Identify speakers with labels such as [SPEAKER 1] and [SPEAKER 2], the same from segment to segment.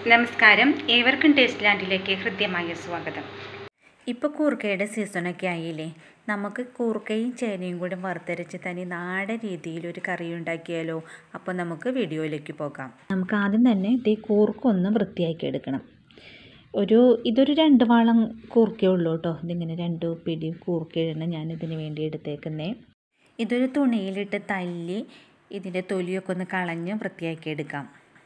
[SPEAKER 1] നമസ്കാരം ഏവർക്കും ടേസ്റ്റ് ലാൻഡിലേക്ക് ഹൃദ്യമായ സ്വാഗതം
[SPEAKER 2] ഇപ്പോൾ കൂർക്കയുടെ സീസണൊക്കെ ആയില്ലേ നമുക്ക് കൂർക്കയും ചേനയും കൂടി വറുത്തരച്ച് തനി നാടൻ രീതിയിൽ ഒരു കറി ഉണ്ടാക്കിയാലോ അപ്പോൾ നമുക്ക് വീഡിയോയിലേക്ക് പോകാം നമുക്ക് ആദ്യം തന്നെ ഈ കൂർക്കൊന്ന് വൃത്തിയാക്കി എടുക്കണം ഒരു ഇതൊരു രണ്ട് വാളം കൂർക്കേ ഉള്ളൂ കേട്ടോ ഇതിങ്ങനെ രണ്ട് പിടി കൂർക്കയാണ് ഞാൻ ഇതിന് വേണ്ടി എടുത്തേക്കുന്നേ ഇതൊരു തുണിയിലിട്ട് തല്ലി ഇതിൻ്റെ തൊലിയൊക്കെ ഒന്ന് കളഞ്ഞ് വൃത്തിയാക്കി എടുക്കാം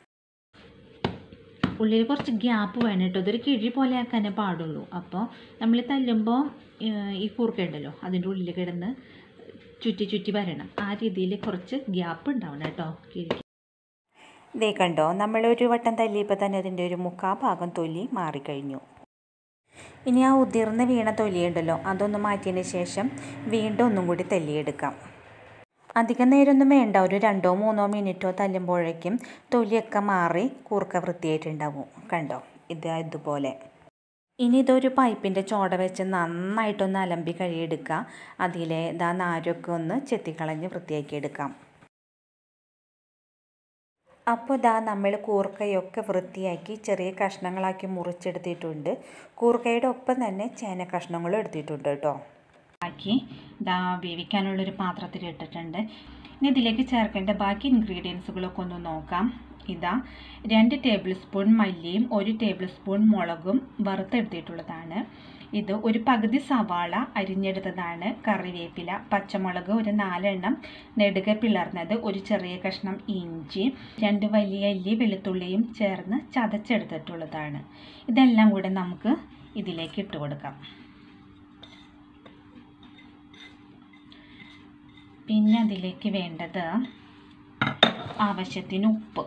[SPEAKER 2] ഉള്ളിൽ കുറച്ച് ഗ്യാപ്പ് വേണം കേട്ടോ ഇതൊരു കിഴി പോലെ ആക്കാനേ പാടുള്ളൂ അപ്പോൾ നമ്മൾ തല്ലുമ്പോൾ ഈ കൂർക്ക ഉണ്ടല്ലോ അതിൻ്റെ ഉള്ളിൽ കിടന്ന് ചുറ്റി ചുറ്റി വരണം ആ രീതിയിൽ കുറച്ച് ഗ്യാപ്പ് ഉണ്ടാവണം കേട്ടോ കിഴി ഇതേ കണ്ടോ നമ്മളൊരു വട്ടം തല്ലിയപ്പോൾ തന്നെ അതിൻ്റെ ഒരു മുക്കാ ഭാഗം തൊലി മാറിക്കഴിഞ്ഞു ഇനി ആ ഉതിർന്ന് വീണ തൊലിയുണ്ടല്ലോ അതൊന്ന് മാറ്റിയതിന് ശേഷം വീണ്ടും ഒന്നും കൂടി തല്ലിയെടുക്കാം അധികം നേരമൊന്നും വേണ്ട ഒരു രണ്ടോ മൂന്നോ മിനിറ്റോ തല്ലുമ്പോഴേക്കും തൊലിയൊക്കെ മാറി കൂർക്ക വൃത്തിയായിട്ടുണ്ടാവും കണ്ടോ ഇത് ഇതുപോലെ ഇനി ഇതൊരു പൈപ്പിൻ്റെ ചോട വെച്ച് നന്നായിട്ടൊന്ന് അലമ്പി കഴുകിയെടുക്കുക അതിലെ ഇതാ നാരൊക്കെ ഒന്ന് ചെത്തിക്കളഞ്ഞ് വൃത്തിയാക്കി എടുക്കാം അപ്പോൾ ഇതാ നമ്മൾ കൂർക്കയൊക്കെ വൃത്തിയാക്കി ചെറിയ കഷ്ണങ്ങളാക്കി മുറിച്ചെടുത്തിട്ടുണ്ട് കൂർക്കയുടെ ഒപ്പം തന്നെ ചേന കഷ്ണങ്ങളും എടുത്തിട്ടുണ്ട് കേട്ടോ
[SPEAKER 1] ആക്കി ഇതാ വേവിക്കാനുള്ളൊരു പാത്രത്തിൽ ഇട്ടിട്ടുണ്ട് ഇനി ഇതിലേക്ക് ചേർക്കേണ്ട ബാക്കി ഇൻഗ്രീഡിയൻസുകളൊക്കെ ഒന്ന് നോക്കാം ഇതാ രണ്ട് ടേബിൾ സ്പൂൺ മല്ലിയും ഒരു ടേബിൾ സ്പൂൺ മുളകും വറുത്തെടുത്തിട്ടുള്ളതാണ് ഇത് ഒരു പകുതി സവാള അരിഞ്ഞെടുത്തതാണ് കറിവേപ്പില പച്ചമുളക് ഒരു നാലെണ്ണം നെടുക പിളർന്നത് ഒരു ചെറിയ കഷ്ണം ഇഞ്ചി രണ്ട് വലിയ അല്ലി വെളുത്തുള്ളിയും ചേർന്ന് ചതച്ചെടുത്തിട്ടുള്ളതാണ് ഇതെല്ലാം കൂടെ നമുക്ക് ഇതിലേക്ക് ഇട്ട് കൊടുക്കാം പിന്നെ അതിലേക്ക് വേണ്ടത് ആവശ്യത്തിന് ഉപ്പ്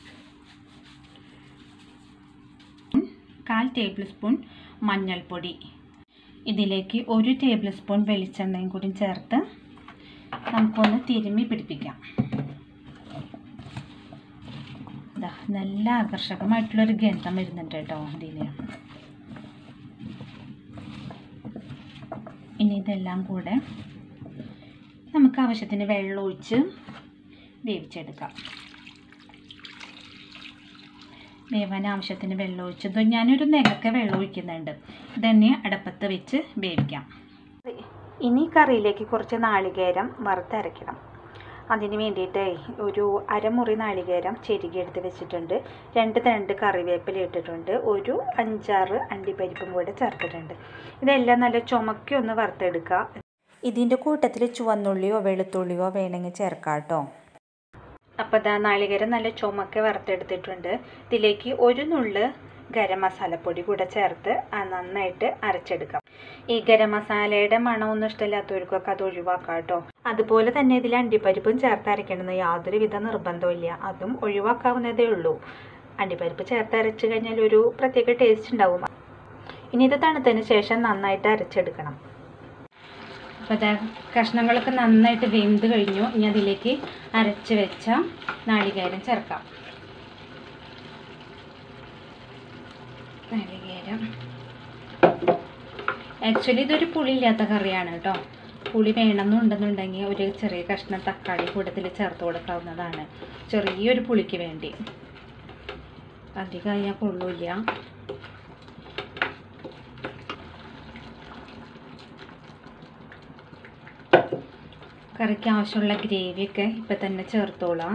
[SPEAKER 1] കാൽ ടേബിൾ സ്പൂൺ മഞ്ഞൾപ്പൊടി ഇതിലേക്ക് ഒരു ടേബിൾ സ്പൂൺ വെളിച്ചെണ്ണയും കൂടി ചേർത്ത് നമുക്കൊന്ന് തിരുമ്മി പിടിപ്പിക്കാം ഇതാ നല്ല ആകർഷകമായിട്ടുള്ളൊരു ഗന്ധം വരുന്നുണ്ട് കേട്ടോ ഇതിന് ഇനി ഇതെല്ലാം കൂടെ നമുക്ക് ആവശ്യത്തിന് വെള്ളം ഒഴിച്ച് വേവിച്ചെടുക്കാം വേവാൻ ആവശ്യത്തിന് വെള്ളം ഒഴിച്ചത് ഞാനൊരു നെകക്കെ വെള്ളം ഒഴിക്കുന്നുണ്ട് ഇതന്നെ അടപ്പത്ത് വെച്ച് വേവിക്കാം
[SPEAKER 2] ഇനി കറിയിലേക്ക് കുറച്ച് നാളികേരം വറുത്തരയ്ക്കണം അതിന് വേണ്ടിയിട്ട് ഒരു അരമുറി നാളികേരം ചെരുകിയെടുത്ത് വെച്ചിട്ടുണ്ട് രണ്ട് തണ്ട് കറിവേപ്പില ഇട്ടിട്ടുണ്ട് ഒരു അഞ്ചാറ് അണ്ടിപ്പരിപ്പും കൂടെ ചേർത്തിട്ടുണ്ട് ഇതെല്ലാം നല്ല ചുമക്കി ഒന്ന് വറുത്തെടുക്കുക ഇതിൻ്റെ കൂട്ടത്തിൽ ചുവന്നുള്ളിയോ വെളുത്തുള്ളിയോ വേണമെങ്കിൽ ചേർക്കാം കേട്ടോ അപ്പോൾ ഇതാ നാളികേരം നല്ല ചുമക്കെ വറുത്തെടുത്തിട്ടുണ്ട് ഇതിലേക്ക് ഒരു നുള്ള് ഗരം മസാലപ്പൊടി കൂടെ ചേർത്ത് നന്നായിട്ട് അരച്ചെടുക്കാം ഈ ഗരം മസാലയുടെ മണമൊന്നും ഇഷ്ടമില്ലാത്തവർക്കൊക്കെ അത് ഒഴിവാക്കാം കേട്ടോ അതുപോലെ തന്നെ ഇതിൽ അണ്ടിപ്പരിപ്പും ചേർത്ത് അരയ്ക്കണമെന്ന് യാതൊരുവിധ നിർബന്ധമില്ല അതും ഒഴിവാക്കാവുന്നതേ ഉള്ളൂ അണ്ടിപ്പരിപ്പ് ചേർത്ത് അരച്ച് കഴിഞ്ഞാൽ ഒരു പ്രത്യേക ടേസ്റ്റ് ഉണ്ടാവും ഇനി ഇത് തണുത്തതിന് ശേഷം നന്നായിട്ട് അരച്ചെടുക്കണം
[SPEAKER 1] അപ്പോൾ ഇതാ കഷ്ണങ്ങളൊക്കെ നന്നായിട്ട് വെന്ത് കഴിഞ്ഞു ഇനി അതിലേക്ക് അരച്ച് വെച്ച നാളികേരം ചേർക്കാം നാളികേരം ആക്ച്വലി ഇതൊരു പുളിയില്ലാത്ത കറിയാണ് കേട്ടോ പുളി വേണമെന്നുണ്ടെന്നുണ്ടെങ്കിൽ ഒരു ചെറിയ കഷ്ണം തക്കാളി കൂട്ടത്തിൽ ചേർത്ത് കൊടുക്കാവുന്നതാണ് ചെറിയൊരു പുളിക്ക് വേണ്ടി അധികം ഞാൻ കൊള്ളൂല്ല കറിക്ക് ആവശ്യമുള്ള ഗ്രേവിയൊക്കെ ഇപ്പം തന്നെ ചേർത്തോളാം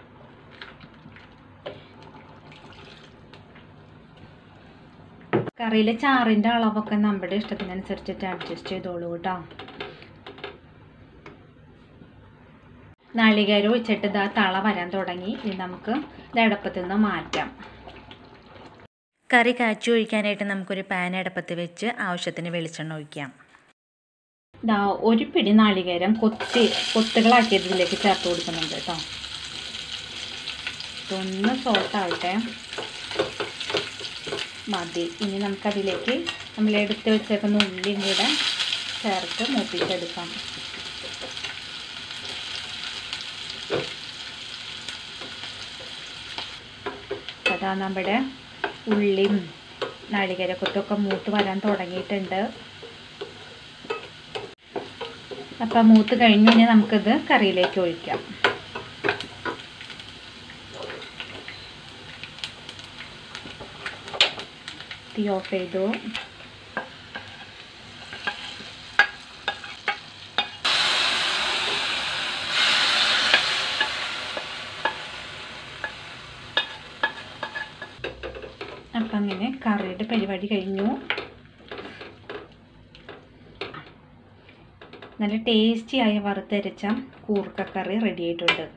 [SPEAKER 1] കറിയിലെ ചാറിൻ്റെ അളവൊക്കെ നമ്മുടെ ഇഷ്ടത്തിനനുസരിച്ചിട്ട് അഡ്ജസ്റ്റ് ചെയ്തോളൂ കേട്ടോ നാളികേരം ഒഴിച്ചിട്ട് ഇതാ തള വരാൻ തുടങ്ങി ഇനി നമുക്ക് ഇതടപ്പത്തിൽ നിന്ന് മാറ്റാം
[SPEAKER 2] കറി കാച്ചി ഒഴിക്കാനായിട്ട് നമുക്കൊരു പാൻ അടപ്പത്ത് വെച്ച് ആവശ്യത്തിന് വെളിച്ചെണ്ണ ഒഴിക്കാം
[SPEAKER 1] ഇതാ ഒരു പിടി നാളികേരം കൊത്തി കൊത്തുകളാക്കിയത് ഇതിലേക്ക് ചേർത്ത് കൊടുക്കുന്നുണ്ട് കേട്ടോ ഇതൊന്ന് സോട്ടാവട്ടെ മതി ഇനി നമുക്കതിലേക്ക് നമ്മൾ എടുത്ത് വെച്ചേക്കുന്ന ഉള്ളിയും കൂടെ ചേർത്ത് മൂപ്പിച്ചെടുക്കാം അതാ നമ്മുടെ ഉള്ളിയും നാളികേരക്കൊത്തൊക്കെ മൂത്ത് വരാൻ തുടങ്ങിയിട്ടുണ്ട് അപ്പം മൂത്ത് കഴിഞ്ഞ് കഴിഞ്ഞാൽ നമുക്കിത് കറിയിലേക്ക് ഒഴിക്കാം തീ ഓഫ് ചെയ്തു അപ്പം അങ്ങനെ കറിയുടെ പരിപാടി കഴിഞ്ഞു നല്ല ടേസ്റ്റിയായ വറുത്തരച്ച കൂർക്കക്കറി റെഡി ആയിട്ടുണ്ട്